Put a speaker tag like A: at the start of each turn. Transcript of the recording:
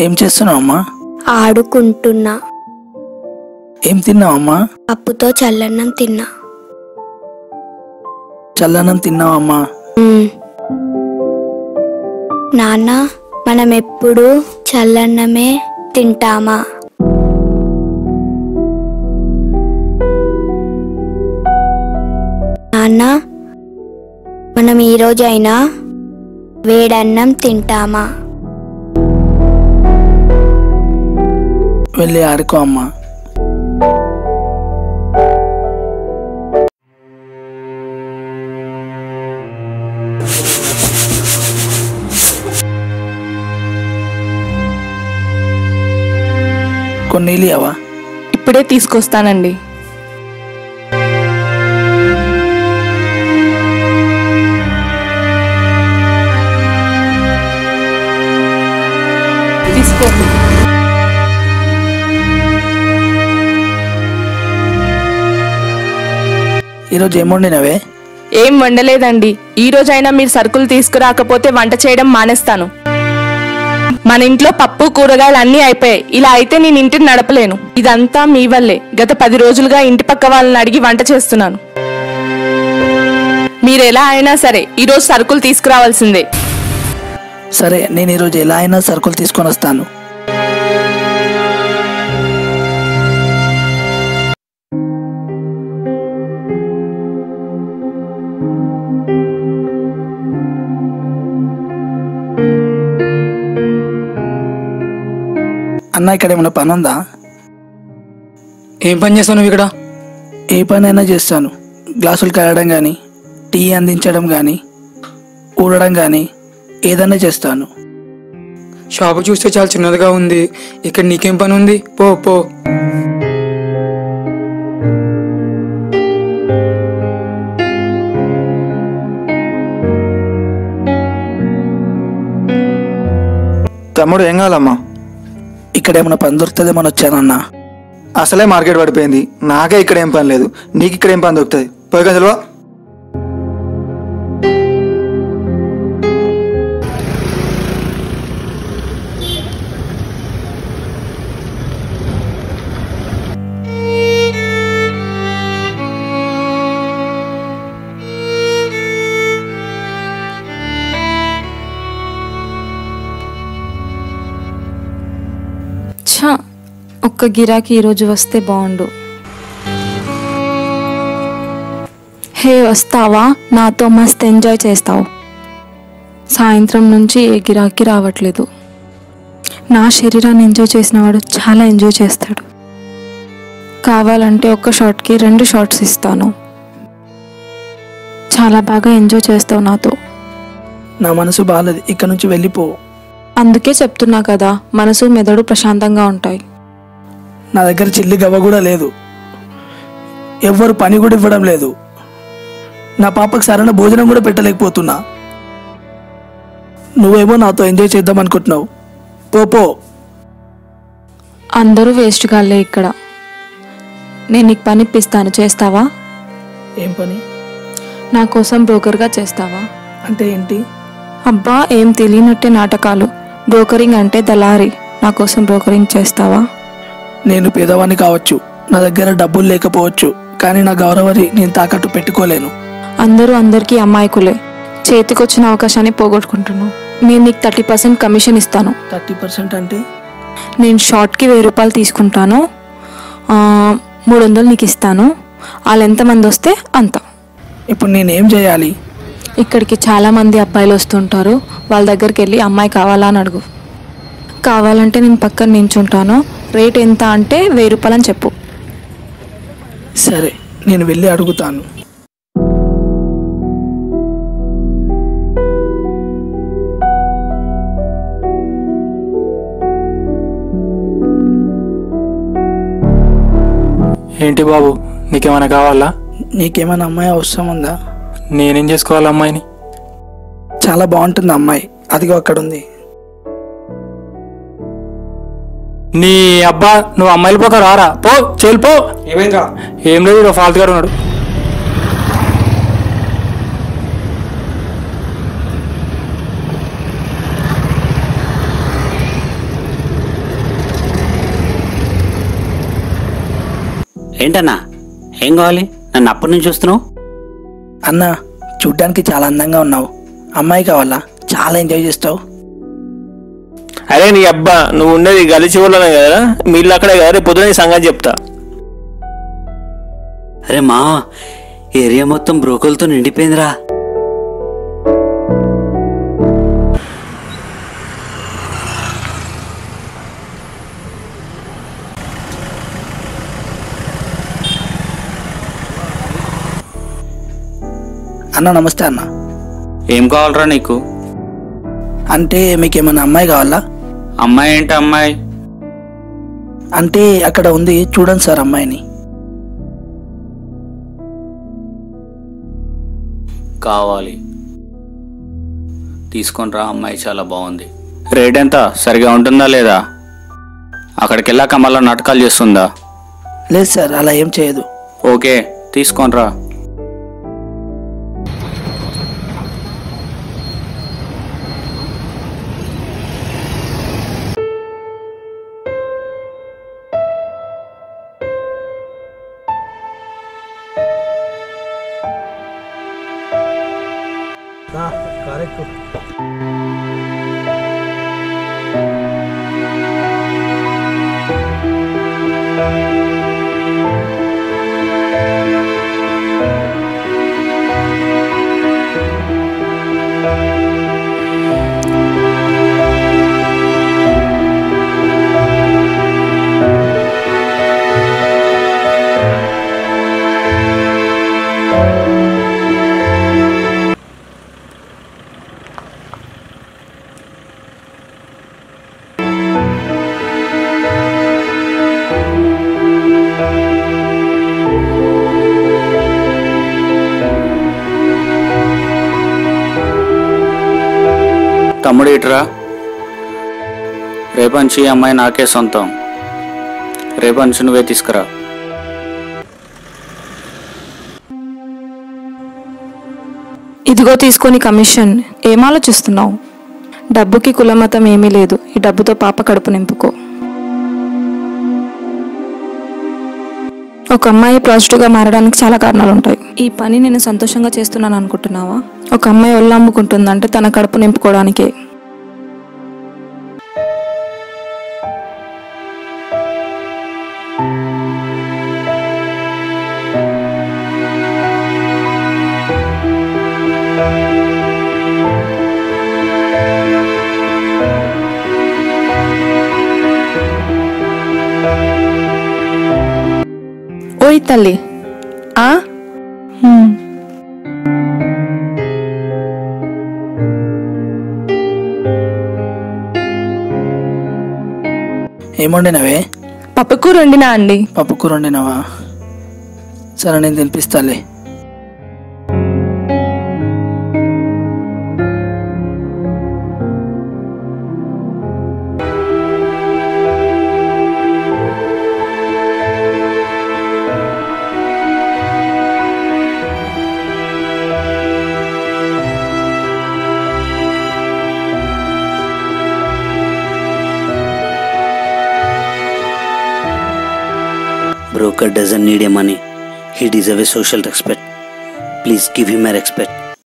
A: ఏం చేస్తున్నావు అమ్మా
B: ఆడుకుంటున్నా
A: ఏం తిన్నావమ్మా
B: పప్పుతో చల్లన్నం తిన్నా
A: చల్లనం తిన్నావమ్మా
B: మ్మ్. నాన్న మనం ఎప్పుడు చల్లన్నమే తింటామా నాన్న మనం ఈరోజైనా వేడన్నం తింటామా
A: వెళ్ళి ఆడుకో అమ్మా కొన్ని నీళ్ళు ఇవ్వవా?
C: ఇప్పుడే తీసుకొస్తానండి తీసుకో
A: ఈరోజు ఏం వండినవే
C: ఏం వండలేదండి ఈ రోజైనా మీరు సరుకులు తీసుకురాకపోతే వంట చేయడం మానేస్తాను మన ఇంట్లో పప్పు కూరగాయలు అన్నీ అయిపోయాయి ఇలా అయితే నేను ఇంటిని నడపలేను ఇదంతా మీ వల్లే గత పది రోజులుగా ఇంటి పక్క వాళ్ళని అడిగి వంట చేస్తున్నాను మీరు ఎలా అయినా సరే ఈరోజు సరుకులు తీసుకురావాల్సిందే
A: సరే నేను ఈరోజు ఎలా అయినా సరుకులు తీసుకొని వస్తాను అన్న ఇక్కడ ఏమైనా పని ఉందా
D: ఏం పని చేస్తావు నువ్వు ఇక్కడ
A: ఏ పనైనా చేస్తాను గ్లాసులు కడగడం కానీ టీ అందించడం కానీ ఊడడం కానీ ఏదైనా చేస్తాను
D: షాపు చూస్తే చాలా చిన్నదిగా ఉంది ఇక్కడ నీకేం పని ఉంది పో పో
E: తమ్ముడు ఏం కావాలమ్మా
A: ఇక్కడ ఏమైనా పని దొరుకుతుందేమని వచ్చానన్నా
E: అసలే మార్కెట్ పడిపోయింది నాకే ఇక్కడ ఏం పని లేదు నీకు ఇక్కడ ఏం పని దొరుకుతుంది పోయి కదా
F: ఛ ఒక్క గిరాకీ ఈరోజు వస్తే బాగుండు హే వస్తావా నాతో మస్త్ ఎంజాయ్ చేస్తావు సాయంత్రం నుంచి ఏ గిరాకీ రావట్లేదు నా శరీరాన్ని ఎంజాయ్ చేసినవాడు చాలా ఎంజాయ్ చేస్తాడు కావాలంటే ఒక్క షాట్కి రెండు షాట్స్ ఇస్తాను చాలా బాగా ఎంజాయ్ చేస్తావు నాతో
A: నా మనసు బాగాలేదు ఇక్కడ నుంచి వెళ్ళిపో
F: అందుకే చెప్తున్నా కదా మనసు మెదడు ప్రశాంతంగా ఉంటాయి
A: నా దగ్గర చిల్లి గవ్వ కూడా లేదు ఎవ్వరు పని కూడా ఇవ్వడం లేదు నా పాపకు సరైన భోజనం కూడా పెట్టలేకపోతున్నా నువ్వేమో నాతో ఎంజాయ్ చేద్దాం అనుకుంటున్నావు పో పో
F: అందరూ వేస్ట్ గాలే ఇక్కడ నేను నీకు పని ఇప్పిస్తాను చేస్తావా
A: ఏం పని
F: నా కోసం బ్రోకర్గా చేస్తావా
A: అంటే ఏంటి
F: అబ్బా ఏం తెలియనట్టే నాటకాలు బ్రోకరింగ్ అంటే దళారి నా కోసం బ్రోకరింగ్ చేస్తావా
A: నేను పేదవాణ్ణి కావచ్చు నా దగ్గర డబ్బులు లేకపోవచ్చు కానీ నా గౌరవరి నేను తాకట్టు పెట్టుకోలేను
F: అందరూ అందరికీ అమాయకులే చేతికొచ్చిన అవకాశాన్ని పోగొట్టుకుంటున్నాను నేను నీకు థర్టీ పర్సెంట్ కమిషన్ ఇస్తాను
A: థర్టీ పర్సెంట్ అంటే
F: నేను షార్ట్కి వెయ్యి రూపాయలు తీసుకుంటాను ఆ, మూడు వందలు నీకు ఇస్తాను వాళ్ళు ఎంతమంది వస్తే అంత
A: ఇప్పుడు నేనేం చేయాలి
F: ఇక్కడికి చాలా మంది అబ్బాయిలు వస్తుంటారు వాళ్ళ దగ్గరికి వెళ్ళి అమ్మాయి కావాలా అని అడుగు కావాలంటే నేను పక్కన నించుంటాను రేట్ ఎంత అంటే వెయ్యి రూపాయలు అని చెప్పు
A: సరే నేను వెళ్ళి అడుగుతాను
D: ఏంటి బాబు నీకేమైనా కావాలా
A: నీకేమైనా అమ్మాయి అవసరం ఉందా
D: నేనేం చేసుకోవాలి అమ్మాయిని
A: చాలా బాగుంటుంది అమ్మాయి అదిగో అక్కడ ఉంది
D: నీ అబ్బా నువ్వు అమ్మాయిల పక్క రారా పో చెల్లి పో
E: ఏమైందా
D: ఏం లేదు ఈడ ఫాల్తు గారు ఉన్నాడు
G: ఏంటన్నా ఏం కావాలి నన్ను అప్పటి నుంచి చూస్తున్నావు
A: అన్న చూడ్డానికి చాలా అందంగా ఉన్నావు అమ్మాయి కావాలా చాలా ఎంజాయ్ చేస్తావు
H: అరే నీ అబ్బా నువ్వు ఉండేది గలి చివరిలోనే కదా మీ ఇల్లు అక్కడే కదా రేపు పొద్దున ఈ సంగతి చెప్తా
G: అరే మా ఏరియా మొత్తం బ్రోకలతో నిండిపోయిందిరా
A: అన్న నమస్తే అన్న
I: ఏం కావాలరా నీకు
A: అంటే మీకు ఏమైనా అమ్మాయి కావాలా
I: అమ్మాయి ఏంటి అమ్మాయి
A: అంటే అక్కడ ఉంది చూడండి సార్ అమ్మాయిని
I: కావాలి తీసుకొనిరా అమ్మాయి చాలా బాగుంది రేట్ ఎంత సరిగా ఉంటుందా లేదా అక్కడికి వెళ్ళాక మళ్ళీ నాటకాలు చేస్తుందా
A: లేదు సార్ అలా ఏం చేయదు
I: ఓకే తీసుకొనిరా తమ్ముడు ఇటురా రేపంచి ఈ అమ్మాయి నాకే సొంతం రేపంచి నువ్వే తీసుకురా
F: ఇదిగో తీసుకొని కమిషన్ ఏం ఆలోచిస్తున్నావు డబ్బుకి కులమతం ఏమీ లేదు ఈ డబ్బుతో పాప కడుపు నింపుకో ఒక అమ్మాయి పాజిటివ్గా మారడానికి చాలా కారణాలు ఉంటాయి ఈ పని నేను సంతోషంగా చేస్తున్నాను అనుకుంటున్నావా ఒక అమ్మాయి ఒళ్ళు అమ్ముకుంటుందంటే తన కడుపు నింపుకోవడానికే
C: ఓయ్ తల్లి ఆ హ్మ్.
A: ఏముండినవే
C: పప్పుకూర వండినా అండి
A: పప్పు కూర వండినావా సరే నేను తినిపిస్తాలే
G: Broker doesn't need a money. He deserves a social respect. Please give him a respect.